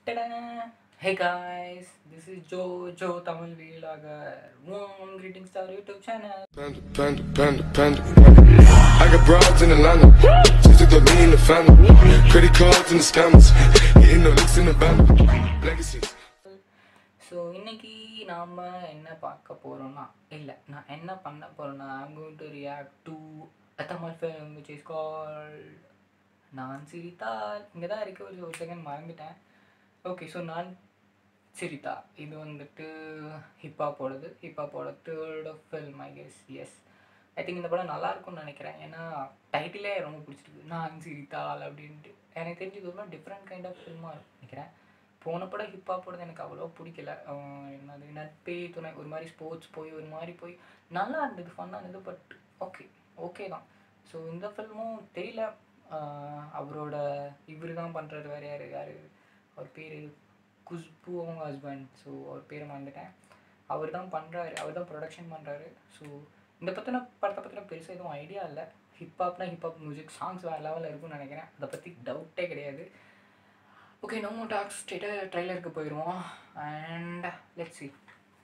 Ta-da! Hey guys, this is Joe, Joe Tamil Vlogger. Warm greetings to our YouTube channel. Panda, panda, panda, panda. I got broads in Atlanta. Just to throw me in the family. Credit cards and the scammers. Hitting the licks in the band. Legacies. So இன்னைக்கு நாம் என்ன பார்க்க போகிறோம்னா இல்லை நான் என்ன பண்ண போகிறேன்னா I'm going to react to a Tamil film which is call Naan Sirithal இங்கே தான் இருக்க ஒரு ஒரு செகண்ட் மறந்துட்டேன் ஓகே ஸோ நான் சிரித்தா இது வந்துட்டு ஹிப்ஹாப்போடது ஹிப்ஹாப்போட third film I guess yes I think இந்த படம் நல்லா இருக்கும்னு நினைக்கிறேன் ஏன்னா டைட்டிலே ரொம்ப பிடிச்சிருக்கு நான் சிரித்தால் அப்படின்ட்டு எனக்கு தெரிஞ்சு இது ஒரு டிஃப்ரெண்ட் கைண்ட் ஆஃப் ஃபில்மாக இருக்கும் நினைக்கிறேன் போன படம் ஹிப்ஹாப்போடது எனக்கு அவ்வளோ பிடிக்கல அவன் என்னது நட்பே துணை ஒரு மாதிரி ஸ்போர்ட்ஸ் போய் ஒரு மாதிரி போய் நல்லா இருந்தது ஃபன்னாக இருந்தது பட் ஓகே ஓகே தான் ஸோ இந்த ஃபில்மும் தெரியல ஆஹ் அவரோட இவர் தான் பண்ணுறாரு வேறு யார் யார் அவர் பேர் குஷ்பு அவங்க ஹஸ்பண்ட் ஸோ அவர் பேரை மறந்துட்டேன் அவர் தான் பண்ணுறாரு அவர் தான் ப்ரொடக்ஷன் பண்ணுறாரு ஸோ இந்த பற்றின படத்தை பற்றின பெருசாக எதுவும் ஐடியா இல்லை ஹிப்ஹாப்னா ஹிப்ஹாப் மியூசிக் சாங்ஸ் வேறு லெவலில் இருக்கும்னு நினைக்கிறேன் அதை பற்றி டவுட்டே கிடையாது ஓகே நோ மோ டாக்ஸ் ஸ்ட்ரெயிட்டாக ட்ரைலருக்கு போயிடுவோம் அண்ட் லெட் சி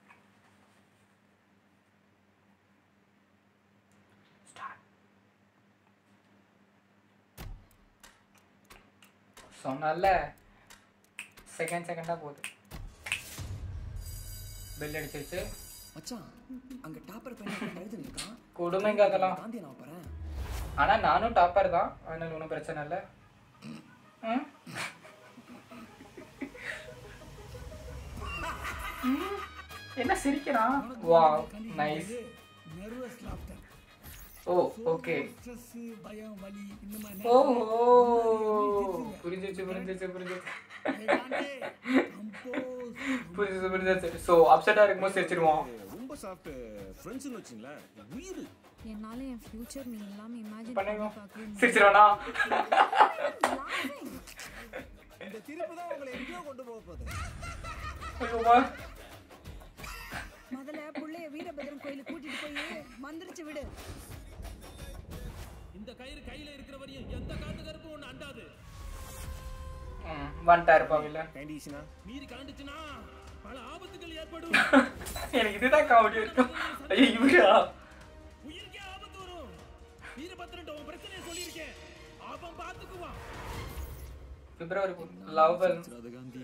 ஸ்டார்ட் சொன்னால செகண்ட் செகண்டாக போகுது பெல் அடிச்சிருச்சு மச்சான் அங்க டாப்பர் பையன் எழுதி இருக்கான் கொடுமைங்க அதெல்லாம் காந்தி நான் போறேன் ஆனால் நானும் டாப்பர் தான் அதனால ஒன்றும் பிரச்சனை இல்லை ம்? ம், என்ன சிரிக்கிறான் வா nice nervous laughter oh okay stress பயம் வலி இந்த மாதிரி ஓ புரிஞ்சிச்சு புரிஞ்சிச்சு புரிஞ்சிச்சு புரிஞ்சிச்சு புரிஞ்சிச்சு ஸோ அப்செட்டாக இருக்கும்போது சிரிச்சிருவோம் ரொம்ப சாஃப்ட் ஃப்ரெண்ட்ஸ்னு வச்சுங்களேன் உயிர் என்னால என் ஃபியூச்சர் நீ இல்லாம இமேஜின் பண்ணி பண்ணுவோம் பார்க்கவே முடியல. சிரிச்சிருவானா Laughing. இந்த திருப்பு தான் உங்களை எங்கேயோ கொண்டு போக போகுது ஐயோமா முதல்ல புள்ளைய வீரபத்ரன் கோயிலுக்கு கூட்டிட்டு போய் மந்திரிச்சு விடு இந்த கயிறு கையில இருக்கிற வரையும் எந்த காத்து கருப்பு ஒண்ணு அண்டாது ம் வந்துட்டா இருப்பாவில்ல கைண்டிஷனா மீறி கலண்டுச்சுன்னா பல ஆபத்துகள் ஏற்படும் எனக்கு இதுதான் காமெடி இருக்கும் ஐயோ இவரா உயிருக்கே ஆபத்து வரும் வீரபத்ரன் உன் பிரச்சனையை சொல்லியிருக்கேன் அவன் பார்த்துக்குவான் பிப்ரவரி லவ் அது காந்தி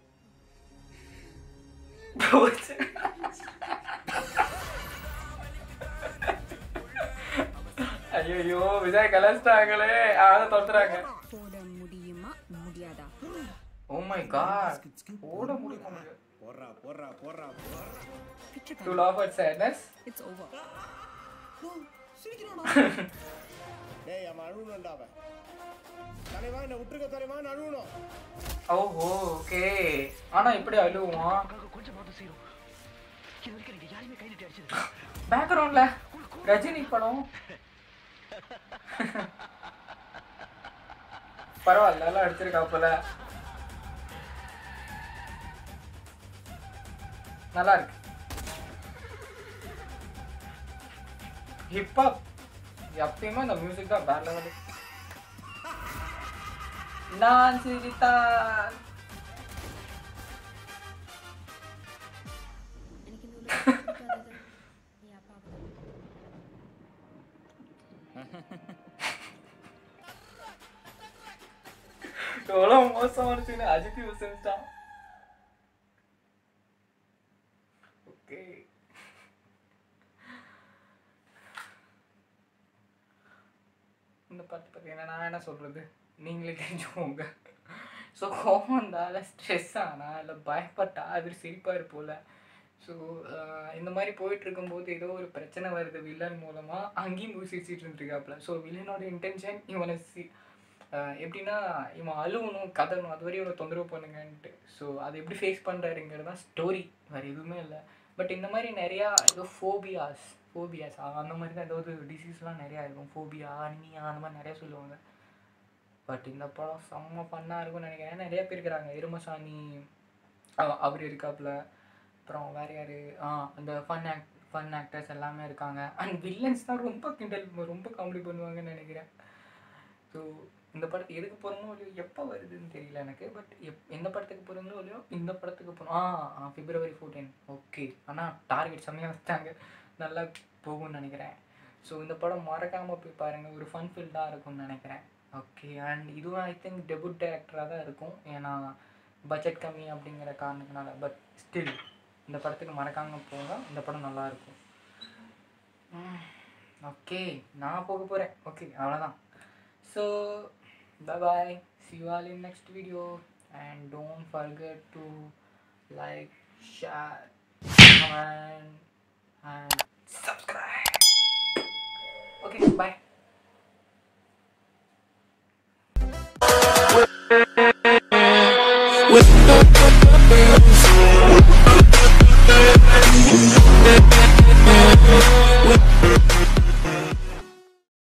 ஐயோ விஜய் கலஸ்டாங்களே ஆள தொட்டுறாங்க போட முடியுமா முடியாதா ஓ மை காட் ஓட முடியுமா முடியாது போடுறா போடுறா போடுறா போடுறா to laugh at sadness it's over டேய் அவன் அழுவணும்டா அவன் தலைவா என்ன விட்டுருக்க தலைவா நான் அழுவணும் ஓஹோ ஓகே ஆனா இப்படி அழுவான் பேக்ரவுண்ட்ல ரஜினி படம் பரவாயில்ல எல்லாம் அடிச்சிருக்கா போல நல்லா இருக்கு ஹிப்ஹாப் எப்பயுமே அந்த மியூசிக் தான் வேற லெவலு நான் சிரித்தான் எனக்கு இந்த உலகம் பிடிக்காதது என் அப்பா எவ்வளோ மோசமானுச்சுன்னு அஜித் யூசன்ஸ்டான் ஓகே இந்த பாட்டு பார்த்தீங்கன்னா நான் என்ன சொல்கிறது நீங்களே தெரிஞ்சுக்கோங்க ஸோ கோவம் இருந்தால ஸ்ட்ரெஸ் ஆனா இல்லை பயப்பட்டா அது சிரிப்பாக இருப்போல ஸோ இந்த மாதிரி போயிட்டு இருக்கும்போது ஏதோ ஒரு பிரச்சனை வருது வில்லன் மூலமாக அங்கேயும் போய் சிரிச்சிட்டு இருந்துருக்காப்புல ஸோ வில்லனோட இன்டென்ஷன் இவனை சி ஆஹ் எப்படின்னா இவன் அழுவணும் கதறணும் அது வரையும் இவனை தொந்தரவு பண்ணுங்கன்ட்டு ஸோ அதை எப்படி ஃபேஸ் பண்ணுறாருங்கிறது தான் ஸ்டோரி வேறு எதுவுமே இல்லை பட் இந்த மாதிரி நிறையா ஏதோ ஃபோபியாஸ் ஃபோபியாஸ் அந்த மாதிரி தான் ஏதாவது டிசீஸ்லாம் நிறையா இருக்கும் ஃபோபியா அனிமியா அந்த மாதிரி நிறையா சொல்லுவாங்க பட் இந்த படம் செம்ம ஃபன்னாக இருக்கும்னு நினைக்கிறேன் நிறைய பேர் இருக்கிறாங்க எருமசாமி அவ- அவர் இருக்காப்புல அப்புறம் வேற யார் ஆ அந்த ஃபன் ஆக்ட் ஃபன் ஆக்டர்ஸ் எல்லாமே இருக்காங்க அண்ட் வில்லன்ஸ் தான் ரொம்ப கிண்டல் ரொம்ப காமெடி பண்ணுவாங்கன்னு நினைக்கிறேன் ஸோ இந்த படத்துக்கு எதுக்கு போகிறோமோ இல்லையோ எப்போ வருதுன்னு தெரியல எனக்கு பட் எப் எந்த படத்துக்கு போகிறீங்களோ இல்லையோ இந்த படத்துக்கு போகணும் ஆ பிப்ரவரி ஃபோர்டீன் ஓகே ஆனால் டார்கெட் செம்மையாக வச்சிட்டாங்க நல்லா போகும்னு நினைக்கிறேன் ஸோ இந்த படம் மறக்காமல் போய் பாருங்கள் ஒரு ஃபன் ஃபீல்டாக இருக்கும்னு நினைக்கிறேன் ஓகே அண்ட் இதுவும் ஐ திங்க் டெபுட் டேரக்டராக தான் இருக்கும் ஏன்னா பட்ஜெட் கம்மி அப்படிங்கிற காரணத்தினால பட் ஸ்டில் இந்த படத்துக்கு மறக்காமல் போங்க இந்த படம் நல்லாயிருக்கும் ஓகே நான் போக போகிறேன் ஓகே அவ்வளோதான் so bye see you all in next video and don't forget to like share comment and subscribe okay bye With